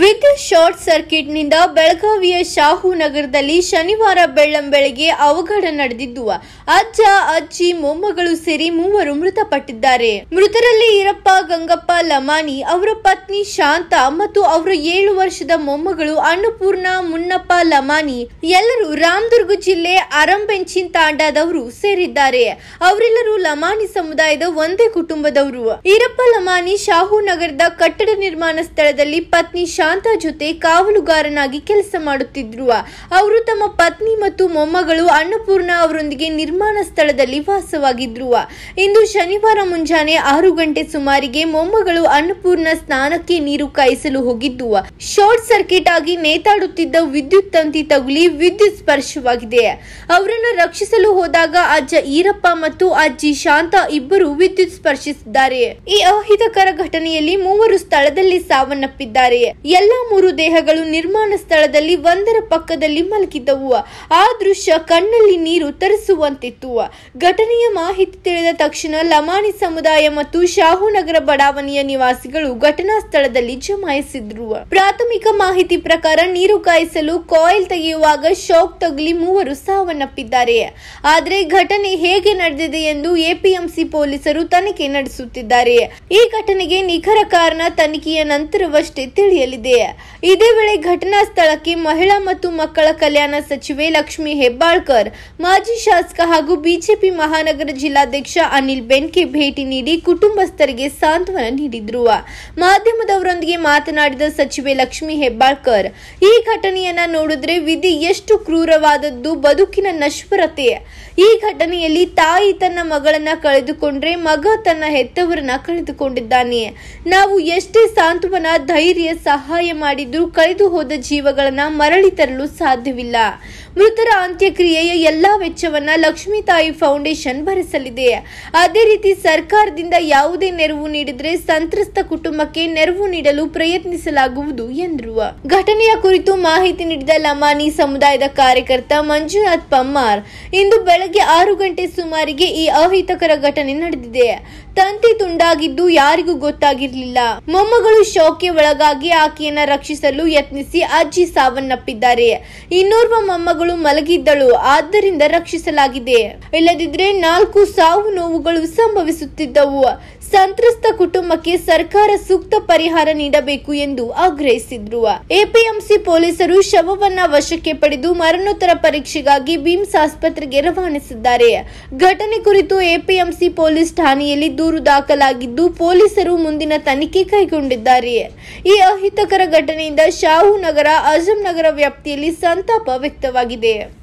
ವಿದ್ಯುತ್ ಶಾರ್ಟ್ ಸರ್ಕ್ಯೂಟ್ನಿಂದ ಬೆಳಗಾವಿಯ ಶಾಹು ನಗರದಲ್ಲಿ ಶನಿವಾರ ಬೆಳ್ಳಂಬೆಳಗ್ಗೆ ಅವಘಡ ನಡೆದಿದ್ದು ಅಜ್ಜ ಅಜ್ಜಿ ಮೊಮ್ಮಗಳು ಸೇರಿ ಮೂವರು ಮೃತಪಟ್ಟಿದ್ದಾರೆ ಮೃತರಲ್ಲಿ ಈರಪ್ಪ ಗಂಗಪ್ಪ ಲಮಾನಿ ಅವರ ಪತ್ನಿ ಶಾಂತ ಮತ್ತು ಅವರ ಏಳು ವರ್ಷದ ಮೊಮ್ಮಗಳು ಅನ್ನಪೂರ್ಣ ಮುನ್ನಪ್ಪ ಲಮಾನಿ ಎಲ್ಲರೂ ರಾಮದುರ್ಗ ಜಿಲ್ಲೆ ಅರಂಬೆಂಚಿನ್ ತಾಂಡಾದವರು ಸೇರಿದ್ದಾರೆ ಅವರೆಲ್ಲರೂ ಲಮಾನಿ ಸಮುದಾಯದ ಒಂದೇ ಕುಟುಂಬದವರು ಈರಪ್ಪ ಲಮಾನಿ ಶಾಹು ನಗರದ ಕಟ್ಟಡ ನಿರ್ಮಾಣ ಸ್ಥಳದಲ್ಲಿ ಪತ್ನಿ ಶಾಂತ ಜೊತೆ ಕಾವಲುಗಾರನಾಗಿ ಕೆಲಸ ಮಾಡುತ್ತಿದ್ರು ಅವರು ತಮ್ಮ ಪತ್ನಿ ಮತ್ತು ಮೊಮ್ಮಗಳು ಅನ್ನಪೂರ್ಣ ಅವರೊಂದಿಗೆ ನಿರ್ಮಾಣ ಸ್ಥಳದಲ್ಲಿ ವಾಸವಾಗಿದ್ರು ಇಂದು ಶನಿವಾರ ಮುಂಜಾನೆ ಆರು ಗಂಟೆ ಸುಮಾರಿಗೆ ಮೊಮ್ಮಗಳು ಅನ್ನಪೂರ್ಣ ಸ್ನಾನಕ್ಕೆ ನೀರು ಕಾಯಿಸಲು ಹೋಗಿದ್ದು ಶಾರ್ಟ್ ಸರ್ಕ್ಯೂಟ್ ಆಗಿ ನೇತಾಡುತ್ತಿದ್ದ ವಿದ್ಯುತ್ ತಂತಿ ತಗುಲಿ ವಿದ್ಯುತ್ ಸ್ಪರ್ಶವಾಗಿದೆ ಅವರನ್ನು ರಕ್ಷಿಸಲು ಹೋದಾಗ ಅಜ್ಜ ಈರಪ್ಪ ಮತ್ತು ಅಜ್ಜಿ ಶಾಂತ ಇಬ್ಬರು ವಿದ್ಯುತ್ ಸ್ಪರ್ಶಿಸಿದ್ದಾರೆ ಈ ಅಹಿತಕರ ಘಟನೆಯಲ್ಲಿ ಮೂವರು ಸ್ಥಳದಲ್ಲಿ ಸಾವನ್ನಪ್ಪಿದ್ದಾರೆ ಎಲ್ಲಾ ಮೂರು ದೇಹಗಳು ನಿರ್ಮಾಣ ಸ್ಥಳದಲ್ಲಿ ಒಂದರ ಪಕ್ಕದಲ್ಲಿ ಮಲಗಿದ್ದವು ಆ ದೃಶ್ಯ ಕಣ್ಣಲ್ಲಿ ನೀರು ತರಿಸುವಂತಿತ್ತು ಘಟನೆಯ ಮಾಹಿತಿ ತಿಳಿದ ತಕ್ಷಣ ಲಮಾಣಿ ಸಮುದಾಯ ಮತ್ತು ಶಾಹುನಗರ ಬಡಾವಣೆಯ ನಿವಾಸಿಗಳು ಘಟನಾ ಸ್ಥಳದಲ್ಲಿ ಜಮಾಯಿಸಿದ್ರು ಪ್ರಾಥಮಿಕ ಮಾಹಿತಿ ಪ್ರಕಾರ ನೀರು ಕಾಯಿಸಲು ಕಾಯಿಲ್ ತೆಗೆಯುವಾಗ ಶಾಕ್ ತಗುಲಿ ಮೂವರು ಸಾವನ್ನಪ್ಪಿದ್ದಾರೆ ಆದರೆ ಘಟನೆ ಹೇಗೆ ನಡೆದಿದೆ ಎಂದು ಎಪಿಎಂಸಿ ಪೊಲೀಸರು ತನಿಖೆ ನಡೆಸುತ್ತಿದ್ದಾರೆ ಈ ಘಟನೆಗೆ ನಿಖರ ಕಾರಣ ತನಿಖೆಯ ನಂತರವಷ್ಟೇ ತಿಳಿಯಲಿದೆ ಇದೇ ವೇಳೆ ಘಟನಾ ಸ್ಥಳಕ್ಕೆ ಮಹಿಳಾ ಮತ್ತು ಮಕ್ಕಳ ಕಲ್ಯಾಣ ಸಚಿವೆ ಲಕ್ಷ್ಮಿ ಹೆಬ್ಬಾಳ್ಕರ್ ಮಾಜಿ ಶಾಸಕ ಹಾಗೂ ಬಿಜೆಪಿ ಮಹಾನಗರ ಜಿಲ್ಲಾಧ್ಯಕ್ಷ ಅನಿಲ್ ಬೆನ್ಕೆ ಭೇಟಿ ನೀಡಿ ಕುಟುಂಬಸ್ಥರಿಗೆ ಸಾಂತ್ವನ ನೀಡಿದ್ರು ಮಾಧ್ಯಮದವರೊಂದಿಗೆ ಮಾತನಾಡಿದ ಸಚಿವೆ ಲಕ್ಷ್ಮಿ ಹೆಬ್ಬಾಳ್ಕರ್ ಈ ಘಟನೆಯನ್ನ ನೋಡಿದ್ರೆ ವಿಧಿ ಎಷ್ಟು ಕ್ರೂರವಾದದ್ದು ಬದುಕಿನ ನಶ್ವರತೆ ಈ ಘಟನೆಯಲ್ಲಿ ತಾಯಿ ತನ್ನ ಮಗಳನ್ನ ಕಳೆದುಕೊಂಡ್ರೆ ಮಗ ತನ್ನ ಹೆತ್ತವರನ್ನ ಕಳೆದುಕೊಂಡಿದ್ದಾನೆ ನಾವು ಎಷ್ಟೇ ಸಾಂತ್ವನ ಧೈರ್ಯ ಸಹಾಯ ಮಾಡಿದ್ರೂ ಕಳೆದು ಹೋದ ಜೀವಗಳನ್ನ ಮರಳಿ ತರಲು ಸಾಧ್ಯವಿಲ್ಲ ಮೃತರ ಅಂತ್ಯಕ್ರಿಯೆಯ ಎಲ್ಲಾ ವೆಚ್ಚವನ್ನ ಲಕ್ಷ್ಮೀ ತಾಯಿ ಫೌಂಡೇಶನ್ ಭರಿಸಲಿದೆ ಅದೇ ರೀತಿ ಸರ್ಕಾರದಿಂದ ಯಾವುದೇ ನೆರವು ನೀಡಿದ್ರೆ ಸಂತ್ರಸ್ತ ಕುಟುಂಬಕ್ಕೆ ನೆರವು ನೀಡಲು ಪ್ರಯತ್ನಿಸಲಾಗುವುದು ಎಂದರು ಘಟನೆಯ ಕುರಿತು ಮಾಹಿತಿ ನೀಡಿದ ಲಮಾನಿ ಸಮುದಾಯದ ಕಾರ್ಯಕರ್ತ ಮಂಜುನಾಥ್ ಪಮ್ಮಾರ್ ಇಂದು ಬೆಳಗ್ಗೆ ಆರು ಗಂಟೆ ಸುಮಾರಿಗೆ ಈ ಅಹಿತಕರ ಘಟನೆ ನಡೆದಿದೆ ತಂತಿ ತುಂಡಾಗಿದ್ದು ಯಾರಿಗೂ ಗೊತ್ತಾಗಿರಲಿಲ್ಲ ಮೊಮ್ಮಗಳು ಶೋಕ್ಗೆ ಒಳಗಾಗಿ ಆಕೆಯನ್ನ ರಕ್ಷಿಸಲು ಯತ್ನಿಸಿ ಅಜ್ಜಿ ಸಾವನ್ನಪ್ಪಿದ್ದಾರೆ ಇನ್ನೋರ್ವ ಮೊಮ್ಮಗಳು ಮಲಗಿದ್ದಳು ಆದ್ದರಿಂದ ರಕ್ಷಿಸಲಾಗಿದೆ ಇಲ್ಲದಿದ್ರೆ ನಾಲ್ಕು ಸಾವು ನೋವುಗಳು ಸಂಭವಿಸುತ್ತಿದ್ದವು ಸಂತ್ರಸ್ತ ಕುಟುಂಬಕ್ಕೆ ಸರ್ಕಾರ ಸೂಕ್ತ ಪರಿಹಾರ ನೀಡಬೇಕು ಎಂದು ಆಗ್ರಹಿಸಿದ್ರು ಎಪಿಎಂಸಿ ಪೊಲೀಸರು ಶವವನ್ನ ವಶಕ್ಕೆ ಪಡೆದು ಮರಣೋತ್ತರ ಪರೀಕ್ಷೆಗಾಗಿ ಬಿಮ್ಸ್ ಆಸ್ಪತ್ರೆಗೆ ರವಾನಿಸಿದ್ದಾರೆ ಘಟನೆ ಕುರಿತು ಎಪಿಎಂಸಿ ಪೊಲೀಸ್ ಠಾಣೆಯಲ್ಲಿ ದೂರು ದಾಖಲಾಗಿದ್ದು ಪೊಲೀಸರು ಮುಂದಿನ ತನಿಖೆ ಕೈಗೊಂಡಿದ್ದಾರೆ ಈ ಅಹಿತಕರ ಘಟನೆಯಿಂದ ಶಾಹು ನಗರ ಅಜಂ ನಗರ ವ್ಯಾಪ್ತಿಯಲ್ಲಿ ಸಂತಾಪ ವ್ಯಕ್ತವಾಗಿದೆ